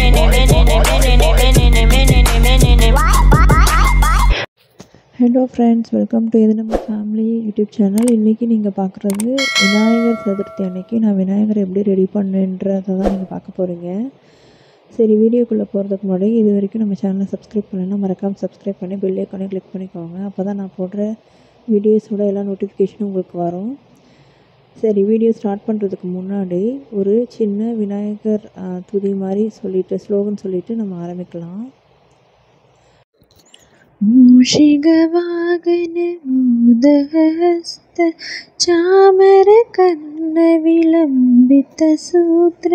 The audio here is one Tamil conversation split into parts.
ஹலோ ஃப்ரெண்ட்ஸ் வெல்கம் டு இது நம்ம ஃபேமிலி யூடியூப் சேனல் இன்றைக்கி நீங்கள் பார்க்குறது விநாயகர் சதுர்த்தி அன்னைக்கு நான் விநாயகரை எப்படி ரெடி பண்ணுன்றதை தான் நீங்கள் பார்க்க போகிறீங்க சரி வீடியோக்குள்ளே போகிறதுக்கு முன்னாடி இது வரைக்கும் நம்ம சேனலை சப்ஸ்கிரைப் பண்ணலைன்னா மறக்காமல் சப்ஸ்கிரைப் பண்ணி பெல் ஐக்கானே கிளிக் பண்ணிக்கோங்க அப்போ தான் நான் போடுற வீடியோஸோட எல்லா நோட்டிஃபிகேஷனும் உங்களுக்கு வரும் சரி வீடியோ ஸ்டார்ட் பண்ணுறதுக்கு முன்னாடி ஒரு சின்ன விநாயகர் ஆ, துதி மாதிரி சொல்லிட்டு ஸ்லோகன் சொல்லிட்டு நம்ம ஆரம்பிக்கலாம் मूषिगवागन मोदहस्त चामरकर्णविलम्बितसूत्र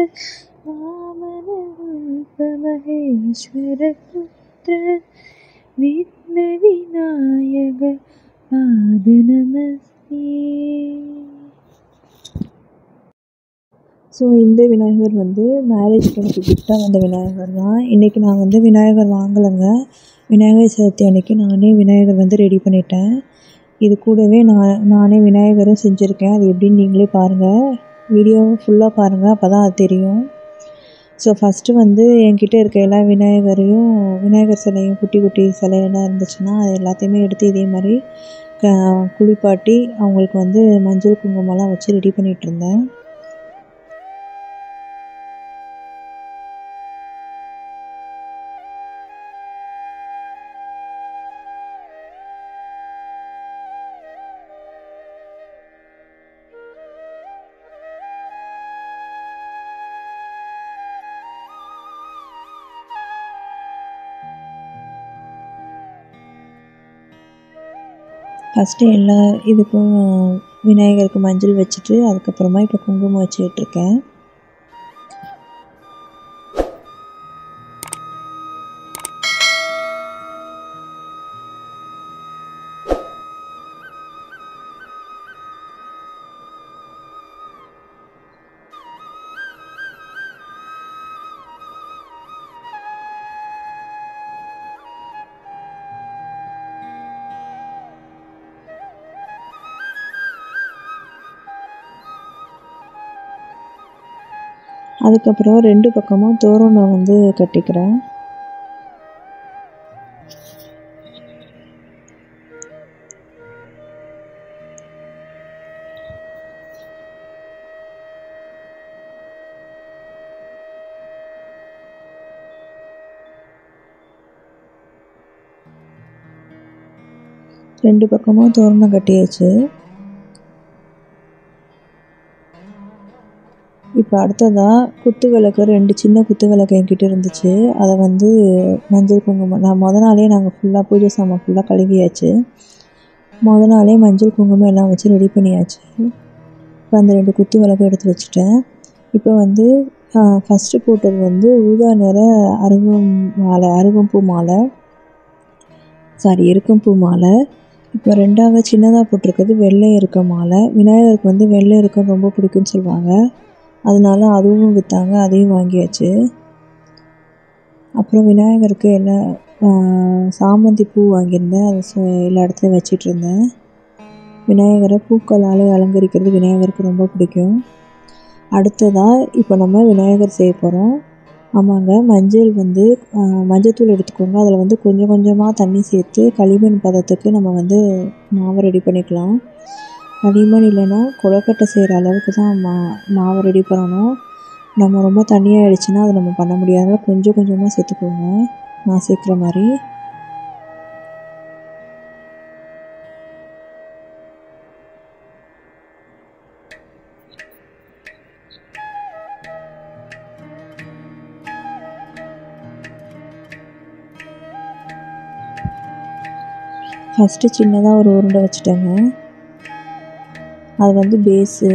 वामनरूपमहेश्वरपुत्र विघ्नविनायक पादनमस्ते ஸோ இந்த விநாயகர் வந்து மேரேஜ்க்கு எனக்கு கிஃப்டாக வந்த விநாயகர் தான் இன்றைக்கி நான் வந்து விநாயகர் வாங்கலைங்க விநாயகர் சதுர்த்தி அன்னைக்கு நானே விநாயகர் வந்து ரெடி பண்ணிட்டேன் இது கூடவே நான் நானே விநாயகரும் செஞ்சுருக்கேன் அது எப்படின்னு நீங்களே பாருங்கள் வீடியோ ஃபுல்லாக பாருங்கள் அப்போ தான் அது தெரியும் ஸோ ஃபஸ்ட்டு வந்து என்கிட்ட இருக்க எல்லா விநாயகரையும் விநாயகர் சிலையும் குட்டி குட்டி சிலையெல்லாம் இருந்துச்சுன்னா அது எல்லாத்தையுமே எடுத்து இதே மாதிரி க குளிப்பாட்டி அவங்களுக்கு வந்து மஞ்சள் குங்குமம்லாம் வச்சு ரெடி பண்ணிகிட்டு இருந்தேன் ஃபஸ்ட்டு எல்லா இதுக்கும் விநாயகருக்கு மஞ்சள் வச்சுட்டு அதுக்கப்புறமா இப்போ குங்குமம் வச்சுட்ருக்கேன் அதுக்கப்புறம் ரெண்டு பக்கமும் தோரணம் வந்து கட்டிக்கிறேன் ரெண்டு பக்கமும் தோரணம் கட்டியாச்சு இப்போ அடுத்ததாக குத்து விளக்கு ரெண்டு சின்ன குத்து விளக்கு என்கிட்ட இருந்துச்சு அதை வந்து மஞ்சள் குங்குமம் நான் முத நாளே நாங்கள் ஃபுல்லாக பூஜை சாமான் ஃபுல்லாக கழுவியாச்சு முத நாளே மஞ்சள் குங்குமம் எல்லாம் வச்சு ரெடி பண்ணியாச்சு இப்போ அந்த ரெண்டு குத்து விளக்கு எடுத்து வச்சுட்டேன் இப்போ வந்து ஃபஸ்ட்டு போட்டது வந்து ஊதா நிற அருகம் மாலை அருகம்பூ மாலை சாரி எருக்கம்பூ மாலை இப்போ ரெண்டாவது சின்னதாக போட்டிருக்கிறது வெள்ளை இருக்க மாலை விநாயகருக்கு வந்து வெள்ளை இருக்கம் ரொம்ப பிடிக்கும்னு சொல்லுவாங்க அதனால அதுவும் விற்றாங்க அதையும் வாங்கியாச்சு அப்புறம் விநாயகருக்கு எல்லா ஆஹ், சாமந்தி பூ வாங்கியிருந்தேன் அதை ச- எல்லா இடத்துலையும் வச்சிட்டு இருந்தேன் விநாயகரை பூக்களால் அலங்கரிக்கிறது விநாயகருக்கு ரொம்ப பிடிக்கும் அடுத்ததாக இப்போ நம்ம விநாயகர் செய்ய போகிறோம் ஆமாங்க மஞ்சள் வந்து ஆஹ், மஞ்சத்தூள் எடுத்துக்கோங்க அதில் வந்து கொஞ்சம் கொஞ்சமாக தண்ணி சேர்த்து களிமண் பதத்துக்கு நம்ம வந்து மாவை ரெடி பண்ணிக்கலாம் களிமண் இல்லைன்னா கொழுக்கட்டை செய்கிற அளவுக்கு தான் மா மாவை ரெடி பண்ணணும் நம்ம ரொம்ப தண்ணியாக ஆயிடுச்சுன்னா அதை நம்ம பண்ண முடியாத கொஞ்சம் கொஞ்சமாக சேர்த்துக்கோங்க நான் சேர்க்குற மாதிரி ஃபஸ்ட்டு சின்னதாக ஒரு உருண்டை வச்சுட்டேங்க அது வந்து பேஸு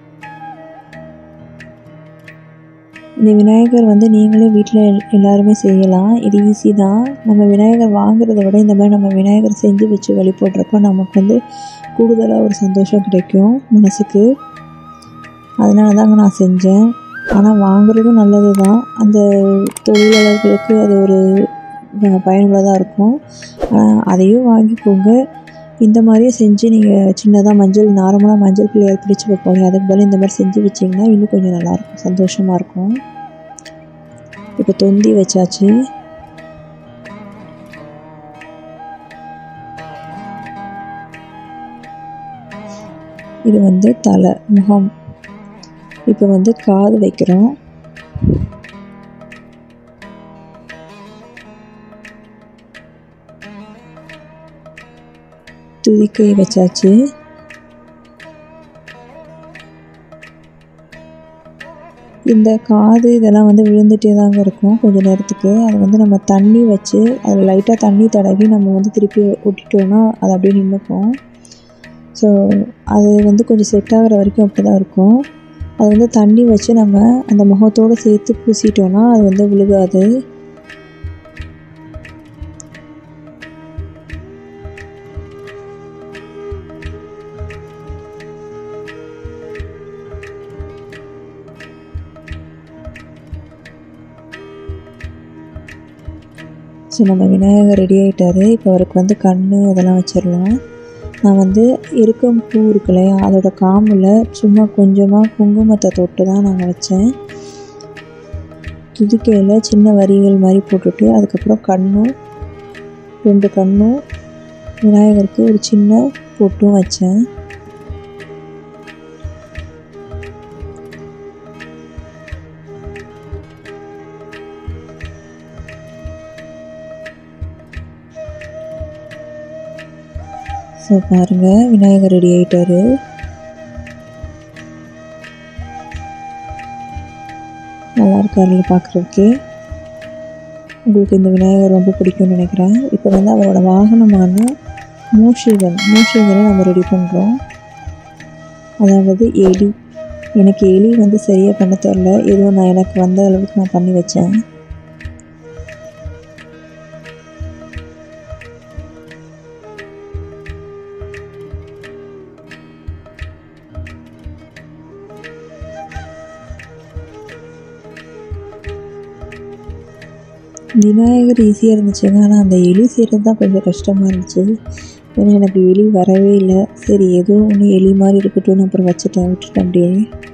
இந்த விநாயகர் வந்து நீங்களே வீட்டில் எல்லாருமே செய்யலாம் இது ஈஸி தான் நம்ம விநாயகர் வாங்குறத விட இந்த மாதிரி நம்ம விநாயகர் செஞ்சு வச்சு வழிபடுறப்ப நமக்கு வந்து கூடுதலாக ஒரு சந்தோஷம் கிடைக்கும் மனசுக்கு அதனால தாங்க நான் செஞ்சேன் ஆனால் வாங்குறதும் நல்லது தான் அந்த தொழிலாளர்களுக்கு அது ஒரு பயனுள்ளதாக இருக்கும் ஆனால் அதையும் வாங்கிக்கோங்க இந்த மாதிரியே செஞ்சு நீங்கள் சின்னதாக மஞ்சள் நார்மலாக மஞ்சள் பிள்ளையார் பிடிச்சி வைப்போம் அதுக்கு பதில் இந்த மாதிரி செஞ்சு வச்சிங்கன்னா இன்னும் கொஞ்சம் நல்லாயிருக்கும் சந்தோஷமாக இருக்கும் இப்போ இப்போ தொந்தி வச்சாச்சு இது வந்து தலை முகம் இப்போ வந்து காது வைக்கிறோம் துதிக்கை வச்சாச்சு இந்த காது இதெல்லாம் வந்து விழுந்துட்டே தாங்க இருக்கும் கொஞ்ச நேரத்துக்கு அதை வந்து நம்ம தண்ணி வச்சு அதில் லைட்டாக தண்ணி தடவி நம்ம வந்து திருப்பி ஒட்டிட்டோம்னா அது அப்படியே நின்றுக்கும் ஸோ அது வந்து கொஞ்சம் செட் ஆகிற வரைக்கும் அப்படி தான் இருக்கும் அது வந்து தண்ணி வச்சு நம்ம அந்த முகத்தோடு சேர்த்து பூசிட்டோம்னா அது வந்து விழுகாது ஸோ நம்ம விநாயகர் ரெடி ஆகிட்டாரு இப்போ அவருக்கு வந்து கண் அதெல்லாம் வச்சிடலாம் நான் வந்து எருக்கம் பூ இருக்கு இல்லையா அதோட காம்பில் சும்மா கொஞ்சமாக குங்குமத்தை தொட்டு தான் நாங்கள் வச்சேன் துதிக்கையில் சின்ன வரிகள் மாதிரி போட்டுட்டு அதுக்கப்புறம் கண்ணும் ரெண்டு கண்ணும் விநாயகருக்கு ஒரு சின்ன பொட்டும் வச்சேன் ஸோ பாருங்கள் விநாயகர் ரெடி ஆகிட்டாரு நல்லா இருக்காருல்ல பார்க்குறதுக்கு உங்களுக்கு இந்த விநாயகர் ரொம்ப பிடிக்கும்னு நினைக்கிறேன் இப்போ வந்து அவரோட வாகனமான மூஷிகன் மூஷிகனை நம்ம ரெடி பண்ணுறோம் அதாவது எலி எனக்கு எலி வந்து சரியாக பண்ண தெரில ஏதோ நான் எனக்கு வந்த அளவுக்கு நான் பண்ணி வச்சேன் விநாயகர் ஈஸியாக இருந்துச்சுங்க ஆனால் அந்த எலி செய்கிறது தான் கொஞ்சம் கஷ்டமாக இருந்துச்சு ஏன்னா எனக்கு எலி வரவே இல்லை சரி ஏதோ ஒன்று எலி மாதிரி இருக்கட்டும்னு அப்புறம் வச்சுட்டேன் விட்டுட்டேன் அப்படியே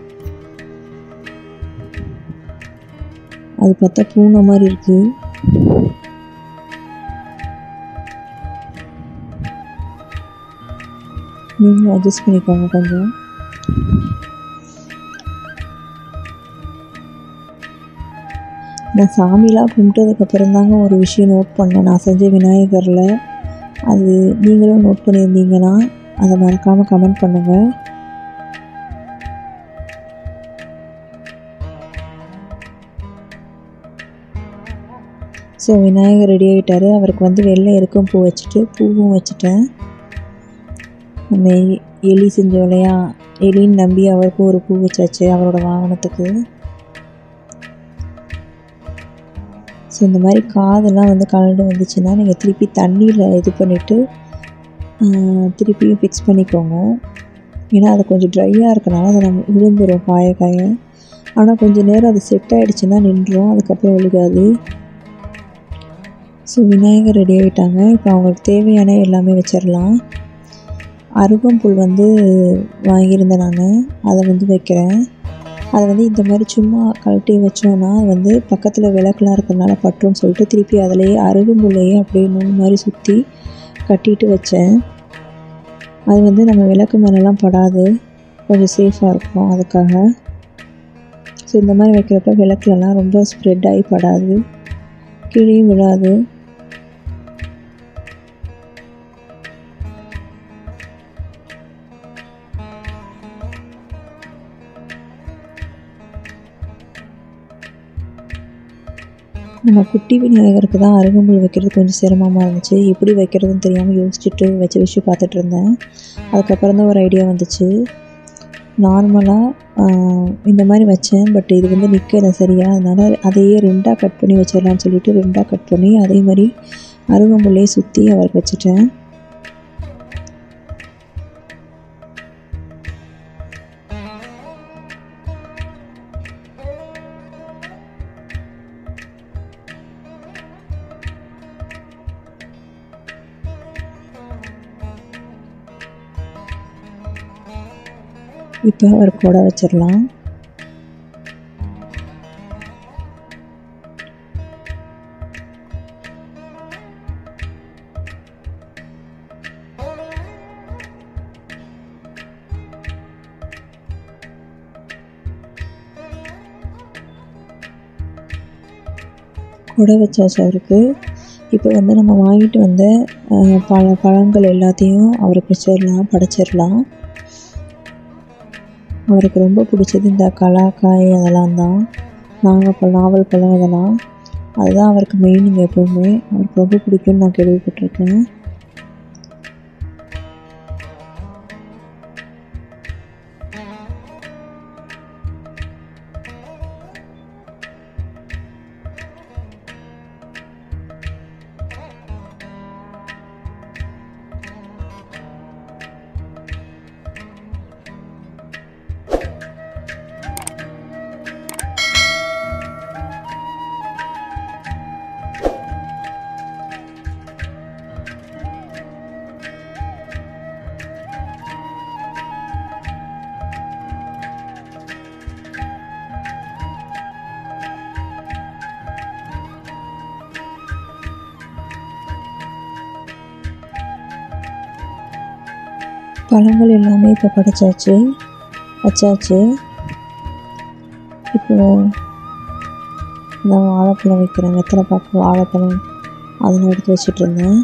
அது பார்த்தா பூனை மாதிரி இருக்குது நீங்களும் அட்ஜஸ்ட் பண்ணிக்கோங்க கொஞ்சம் நான் சாமிலாம் கும்பிட்டதுக்கப்புறம் தாங்க ஒரு விஷயம் நோட் பண்ணேன் நான் செஞ்ச விநாயகரில் அது நீங்களும் நோட் பண்ணியிருந்தீங்கன்னா அதை மறக்காமல் கமெண்ட் பண்ணுங்கள் ஸோ விநாயகர் ரெடி ஆகிட்டாரு அவருக்கு வந்து வெள்ளை எருக்கும் பூ வச்சுட்டு பூவும் வச்சுட்டேன் நம்ம எ- எலி செஞ்சோம் இல்லையா எலின்னு நம்பி அவருக்கும் ஒரு பூ வச்சாச்சு அவரோட வாகனத்துக்கு ஸோ இந்த மாதிரி காதெல்லாம் வந்து கலண்டு வந்துச்சுன்னா நீங்கள் திருப்பி தண்ணியில் இது பண்ணிவிட்டு திருப்பியும் ஃபிக்ஸ் பண்ணிக்கோங்க ஏன்னா அது கொஞ்சம் ட்ரையாக இருக்கனால அதை நம்ம விழுந்துடும் காய காய ஆனால் கொஞ்சம் நேரம் அது செட் ஆகிடுச்சுன்னா நின்றும் அதுக்கப்புறம் விழுகாது ஸோ விநாயகர் ரெடி ஆகிட்டாங்க இப்போ அவங்களுக்கு தேவையான எல்லாமே வச்சிடலாம் அருகம்புல் வந்து வாங்கியிருந்தேன் நான் அதை வந்து வைக்கிறேன் அதை வந்து இந்த மாதிரி சும்மா கழட்டி வச்சோன்னா அது வந்து பக்கத்தில் விளக்குலாம் இருக்கிறதுனால பட்டுருன்னு சொல்லிட்டு திருப்பி அதிலேயே அருகம்புல்லையே அப்படியே நூல் மாதிரி சுற்றி கட்டிட்டு வச்சேன் அது வந்து நம்ம விளக்கு மேலெலாம் படாது கொஞ்சம் சேஃபாக இருக்கும் அதுக்காக ஸோ இந்த மாதிரி வைக்கிறப்ப விளக்குலலாம் ரொம்ப ஸ்ப்ரெட் ஆகி படாது கீழேயும் விழாது நம்ம குட்டி விநாயகருக்கு தான் அருகம்புல் வைக்கிறது கொஞ்சம் சிரமமாக இருந்துச்சு எப்படி வைக்கிறதுன்னு தெரியாமல் யோசிச்சுட்டு வச்சு வச்சு பார்த்துட்டு இருந்தேன் அதுக்கப்புறம் தான் ஒரு ஐடியா வந்துச்சு நார்மலாக இந்த மாதிரி வச்சேன் பட் இது வந்து நிற்கல சரியா அதனால் அதையே ரெண்டாக கட் பண்ணி வச்சிடலாம்னு சொல்லிட்டு ரெண்டாக கட் பண்ணி அதே மாதிரி அருகம்புல்லையே சுற்றி அவருக்கு வச்சுட்டேன் இப்போ ஒரு கொடை வச்சிடலாம் கொடை வச்சாச்சு அவருக்கு இப்போ வந்து நம்ம வாங்கிட்டு வந்த அஹ், பழ பழங்கள் எல்லாத்தையும் அவருக்கு வச்சிடலாம் படைச்சிடலாம் அவருக்கு ரொம்ப பிடிச்சது இந்த கலாக்காய் அதெல்லாம் தான் நாகப்பழம் நாவல் பழம் அதெல்லாம் அதுதான் அவருக்கு மெயினுங்க எப்போவுமே அவருக்கு ரொம்ப பிடிக்கும்னு நான் கேள்விப்பட்டிருக்கேன் பழங்கள் எல்லாமே இப்போ படைச்சாச்சு வச்சாச்சு இப்போ நான் வாழைப்பழம் வைக்கிறேன் வெத்தலை பாக்கு வாழைப்பழம் அதெல்லாம் எடுத்து வச்சிட்டு இருந்தேன்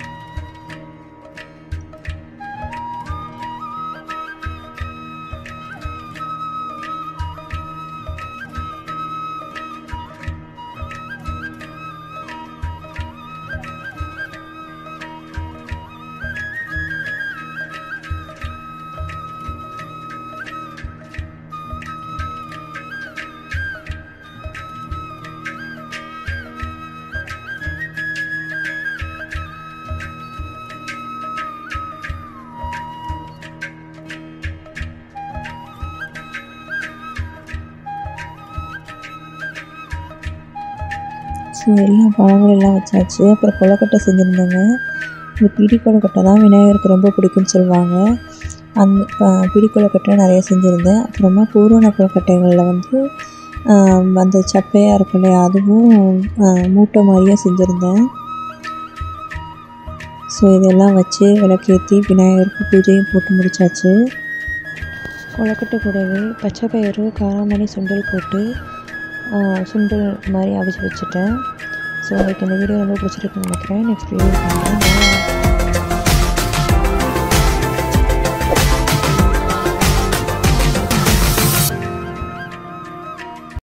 ஸோ எல்லாம் பழங்கள் எல்லாம் வச்சாச்சு அப்புறம் கொழுக்கட்டை செஞ்சுருந்தாங்க இந்த பிடி கொழுக்கட்டை தான் விநாயகருக்கு ரொம்ப பிடிக்கும்னு சொல்லுவாங்க அந்த ப- பிடி கொழுக்கட்டை நிறைய செஞ்சுருந்தேன் அப்புறமா பூரண கொழுக்கட்டைகளில் வந்து ஆம், அந்த சப்பையாக இருக்கும் இல்லையா அதுவும் ஆ, மூட்டை மாதிரியே செஞ்சுருந்தேன் ஸோ இதெல்லாம் வச்சு விளக்கேற்றி விநாயகருக்கு பூஜையும் போட்டு முடிச்சாச்சு கொழுக்கட்டை கூடவே பச்சை பயிறு காராமணி சுண்டல் போட்டு ஆ, சுண்டல் மாதிரி அவிச்சு வச்சுட்டேன் ஸோ உங்களுக்கு இந்த வீடியோ ரொம்ப பிடிச்சிருக்குன்னு நினைக்கிறேன் நெக்ஸ்ட் வீடியோ பண்ணுறேன்